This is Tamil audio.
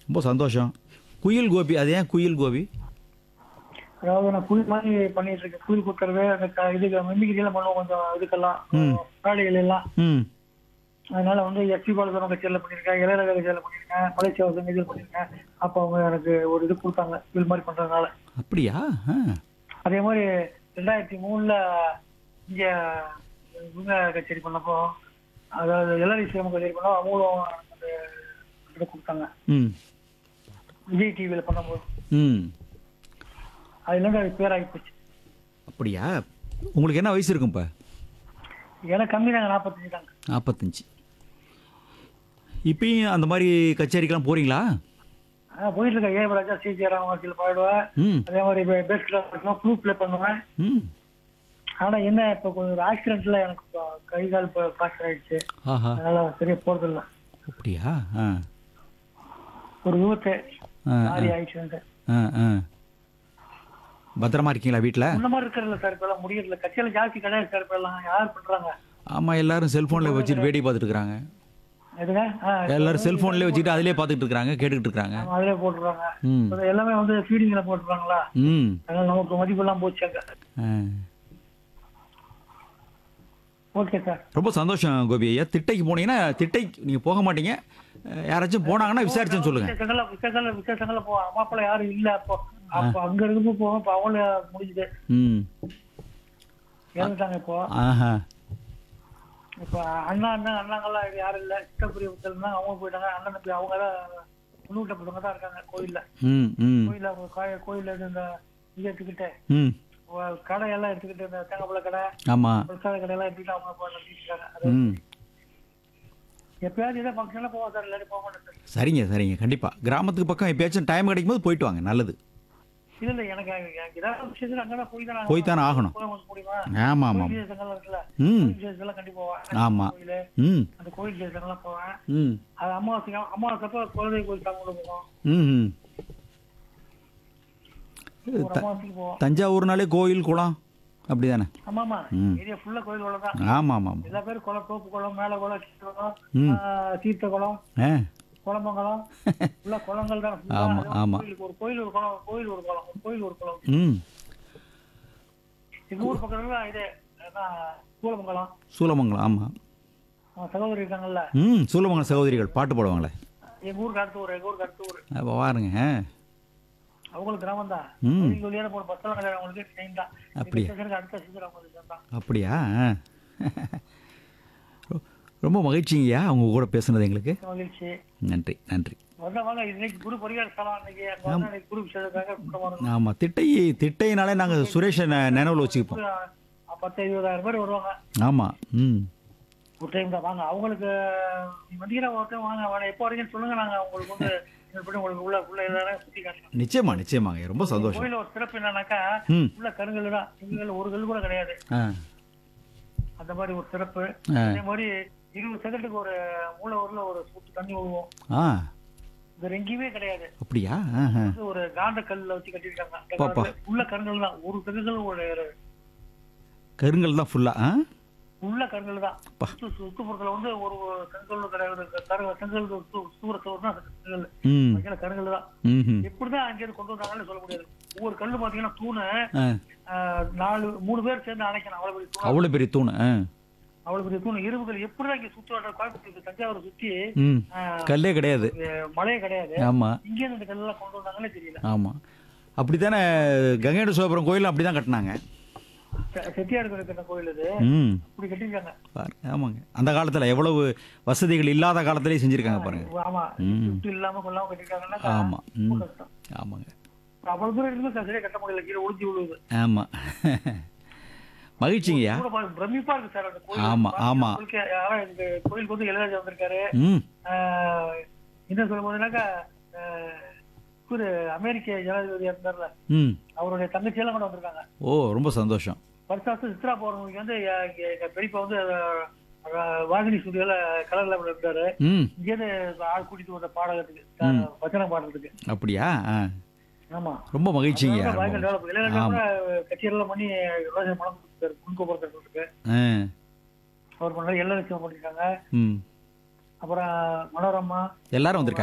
ரொம்ப சந்தோஷம் குயில் கோபி அது ஏன் குயில் கோபி அதாவது நான் குயில் மாதிரி பண்ணிட்டு இருக்கேன் குயில் குத்துறது அந்த க- இதுக்கு மிமிகிரி எல்லாம் பண்ணுவோம் கொஞ்சம் இதுக்கெல்லாம் பாடிகள் எல்லாம் ம் அதனால வந்து எஸ்பி பாலசுரம் கச்சேரியில் பண்ணியிருக்கேன் இளையராஜா கச்சேரியில் பண்ணியிருக்கேன் மலேசியா சங்கீதியில் பண்ணியிருக்கேன் அப்போ அவங்க எனக்கு ஒரு இது கொடுத்தாங்க குயில் மாதிரி பண்றதுனால அப்படியா ஆ அதே மாதிரி ரெண்டாயிரத்தி மூணுல இங்க இவங்க கச்சேரி பண்ணப்போ அதாவது எல்ஆர்இ சிவம் கச்சேரி பண்ணோம் அவங்களும் அந்த இது கொடுத்தாங்க ம் விஜய் டிவியில பண்ணும்போது ம் அதுலேருந்து அது பேராகி போச்சு அப்படியா உங்களுக்கு என்ன வயசு இருக்கும் இப்போ எனக்கு கம்மி தாங்க நாற்பத்தஞ்சு தாங்க நாற்பத்தஞ்சு இப்பயும் அந்த மாதிரி கச்சேரிக்கெல்லாம் போறீங்களா ஆ, போயிட்டு இருக்கேன் ஏ ராஜா சி ஜெயராம் வாக்கில் பாடுவேன் ம் அதே மாதிரி பெஸ்ட் கிளாஸ் ஃப்ளூட் ப்ளே பண்ணுவேன் ம் ஆனா என்ன இப்போ கொஞ்சம் ஆக்சிடென்ட்ல எனக்கு இப்போ கை கால் இப்போ ஃப்ராக்சர் ஆயிடுச்சு ஆஹா அதனால சரியா போறது இல்ல அப்படியா ஆ ஒரு விபத்து ஆ லாரி ஆயிடுச்சு ஆ ஆ பத்திரமா இருக்கீங்களா வீட்டில் இந்த மாதிரி இருக்கிறதுல சார் இப்ப எல்லாம் முடியறதுல கட்சியில ஜாஸ்தி கிடையாது சார் இப்ப எல்லாம் யார் பண்றாங்க ஆமாம் எல்லாரும் செல்ஃபோனில் வச்சுட்டு வேடி பார்த்துட்டு இருக்கிறாங்க எதுங்க ஆ, எல்லாரும் செல்ஃபோன்லேயே வச்சுட்டு அதிலே பார்த்துட்டு இருக்கிறாங்க கேட்டுக்கிட்டு இருக்கிறாங்க ஆமா, அதிலே போட்டுருவாங்க ம் இப்ப எல்லாமே வந்து ஃபீடிங்ல போட்டுருவாங்களா ம் அதனால நமக்கு மதிப்பு எல்லாம் போச்சு அங்க ஆ. ஓகே சார் ரொம்ப சந்தோஷம் கோபி ஐயா திட்டைக்கு போனீங்கன்னா திட்டை நீங்கள் போக மாட்டீங்க அஹ் யாராச்சும் போனாங்கன்னா விசாரிச்சுன்னு சொல்லுங்கள் விசேஷங்கள விசேஷங்கள விசேஷங்கள போ அம்மா அப்பா யாரும் இல்ல அப்போ அப்போ அங்க இருந்து போவோம் இப்போ அவங்கள முடிஞ்சுது ம் இறந்துட்டாங்க இப்போ ஆஹா இப்போ அண்ணா அண்ணா அண்ணாங்கெல்லாம் யாரும் இல்ல சித்தப்புரிய தான் அவங்க போயிட்டாங்க அண்ணன் தம்பி அவங்க தான் முன்னூட்ட பசங்க தான் இருக்காங்க கோயில்ல ம் ம் கோயில்ல அவங்க காய- கோயில்ல இருந்து இந்த இது எடுத்துக்கிட்டு ம் வ- கடை எல்லாம் எடுத்துக்கிட்டு இந்த தேங்காய் கடை ஆமாம் பிரசாத கடை எல்லாம் எடுத்துக்கிட்டு அவங்க இப்போ நடத்திட்டு இருக்காங்க அது ம் எப்பயாவது ஏதோ ஃபங்க்ஷன்ல போவோம் சார் இல்லாட்டி போக மாட்டேன் சார் சரிங்க சரிங்க கண்டிப்பாக கிராமத்துக்கு பக்கம் எப்பயாச்சும் டைம் கிடைக்கும் போது போயிட்டு வாங்க நல்லது இல்ல இல்ல எனக்கு எனக்கு ஏதாவது விஷயத்துல அங்கதான் போய் தான் போய் தானே ஆகணும் போக முடியுமா ஆமாம் ஆமாம் கோயில் விசேஷங்கள்லாம் இருக்குல்ல ம் கோயில் விசேஷங்கள்லாம் கண்டிப்பா போவேன் ஆமா. கோயிலு ம் அந்த கோயில் விசேஷங்கள்லாம் போவேன் ம் அது அமாவாசை அமாவாசைப்போ குலதெய்வ கோயில் சாமி கூட போவோம் ம் ம் ஒரு அமாவாசைக்கு போவோம் தஞ்சாவூர்னாலே கோயில் குளம் அப்படி தானே ஆமாமா ம். ஏரியா ஃபுல்லா கோயில் குளம் தான் ஆமாம் ஆமாம் எல்லா பேரும் குளம் தோப்பு குளம் மேல குளம் கீழ குளம் ம். ஆ, தீர்த்த குளம் ஆ குளமங்கலம் ஃபுல்லா குளங்கள் தான் full ஆ. ஆமா, அது ஒரு ஆமா. கோயிலுக்கு ஒரு கோயில் ஒரு குளம் கோயில் ஒரு குளம் ஒரு கோயில் ஒரு குளம் ம் எங்க ஊர் பக்கத்துல இது அதான் சூலமங்கலம் சூலமங்கலம் ஆமாம் அவன் சகோதரி இருக்காங்கல்ல ம் சூலமங்கலம் சகோதரிகள் பாட்டு பாடுவாங்களே எங்க ஊருக்கு அடுத்த ஊர் எங்க ஊருக்கு அடுத்த ஊர் அப்போ பாருங்க ஆ. அவங்களுக்கு கிராமம் தான் ம். வழியான போன பஸ் எல்லாம் கிடையாது அவங்களுக்கு ட்ரெயின் தான் அப்படியா? இந்த ஸ்டேஷனுக்கு அடுத்த ஸ்டேஷன் அவங்களுக்கு தான் அப்படியா ஆ. ரொ- ரொம்ப மகிழ்ச்சிங்கய்யா அவங்க கூட பேசுனது எங்களுக்கு மகிழ்ச்சி நன்றி நன்றி வந்தா வாங்க இன்னைக்கு குரு பரிகார ஸ்தலம் அன்னைக்கு அங்க வந்து அன்னைக்கு குரு விசேஷத்துக்காக கூட்டம் வரணும் ஆமாம் திட்டை திட்டைனாலே நாங்கள் சுரேஷை நெ- நினைவுல வச்சுக்குப்போம் ஒரு பத்து இருபதாயிரம் பேர் வருவாங்க ஆமாம் ம் ஒரு டைம் தான் வாங்க அவங்களுக்கு நீ வந்தீங்கன்னா ஒரு டைம் வாங்க வாங்க எப்போ வரீங்கன்னு சொல்லுங்க நாங்க உங்களுக்கு வந்து எப்படி உங்களுக்கு உள்ள உள்ள எல்லாரும் சுத்தி காட்டுறோம் நிச்சயமா நிச்சயமாங்க ரொம்ப சந்தோஷம் கோயில ஒரு சிறப்பு என்னன்னாக்கா ம் உள்ள கருங்கல் தான் எங்கள் ஒரு கல் கூட கிடையாது ஆ அந்த மாதிரி ஒரு சிறப்பு ஆ. அதே மாதிரி இருபது செகண்டுக்கு ஒரு மூளை ஊர்ல ஒரு சொட்டு தண்ணி விழுவோம் ஆ இது எங்கேயுமே கிடையாது அப்படியா ஆஹா. இது ஒரு காந்த கல்ல வச்சு கட்டியிருக்காங்க அந்த பாப்பா. காலத்துல உள்ள கருங்கல் தான் ஒரு கருங்கல் ஒரு கருங்கல் தான் ஃபுல்லாக ஆ உள்ள கருங்கல் தான் பா. சுத்து சுத்துப்புறத்துல வந்து ஒரு கருங்கல் கிடையாது கரு செங்கல் சூற சோறு தான் கருங்கல் ம் வைக்கல கருங்கல் தான் ம் எப்படிதான் அங்கிருந்து கொண்டு வந்தாங்கன்னு சொல்ல முடியாது ஒவ்வொரு கல்லு பாத்தீங்கன்னா தூணு ஆ ஆஹ், நாலு மூணு பேர் சேர்ந்து அணைக்கணும் அவ்வளவு பெரிய தூண் அவ்வளோ பெரிய தூண் ஆ அவ்வளவு பெரிய தூண் இரும்புகள் எப்படிதான் இங்க சுத்து வர கோயம்புத்தூர் தஞ்சாவூர் சுத்தி ம் ஆஹ், கல்லே கிடையாது இது மழையே கிடையாது ஆமாம் இங்க இருந்து இந்த கல்லெல்லாம் கொண்டு வந்தாங்களே தெரியல ஆமாம் அப்படி தானே கங்கைட சோபுரம் கோயிலும் அப்படி தான் கட்டினாங்க செ- செட்டியார் கட்டின கோயில் இது ம் இப்படி கட்டிருக்காங்க பாருங்க ஆமாங்க அந்த காலத்தில் எவ்வளவு வசதிகள் இல்லாத காலத்திலே செஞ்சுருக்காங்க பாருங்க ஆமா ம். சுத்து இல்லாம கொள்ளாம கட்டிருக்காங்கன்னா ஆமாம் ம் ரொம்ப கஷ்டம் ஆமாங்க அவ்வளவு தூரம் இருந்து சரியா கட்ட முடியல கீழே ஒளிஞ்சு விழுவுது ஆமாம் மகிழ்ச்சிங்கய்யா கூட பாருங்க, பிரமிப்பா இருக்கு சார் அந்த கோயில் ஆமா, ஆமா. உங்களுக்கு யாரா இந்த கோயிலுக்கு வந்து இளையராஜா வந்திருக்காரு ம் ஆஹ், என்ன சொல்ல போதுனாக்கா ஒரு அமெரிக்க ஜனாதிபதி இருந்தார்ல ம் அவருடைய தங்கச்சி எல்லாம் கூட வந்திருக்காங்க ஓ ரொம்ப சந்தோஷம் வருஷம் வருஷம் சித்ரா பௌர்ணமிக்கு வந்து எ- எ- எங்க பெரியப்பா வந்து அஹ், வாகினி ஸ்டுடியோல கலர்ல இருந்தாரு ம் இங்கேருந்து ஆள் கூட்டிட்டு வந்த பாடகத்துக்கு வச்சனம் பாடுறதுக்கு அப்படியா ஆ ஆமா ரொம்ப மகிழ்ச்சிங்கய்யா அதனால பயங்கர ரொம்ப develop. இளையராஜா கூட கச்சேரியெல்லாம் பண்ணி ரோஜா பணம் கொடுத்தாரு குடுக்கப்படுறதுக்கு ஆ அவர் பண்ணாரு எல்லா லட்சம் பண்ணிருக்காங்க ம் அப்புறம் மனோரமா எல்லாரும் வந்திருக்காங்க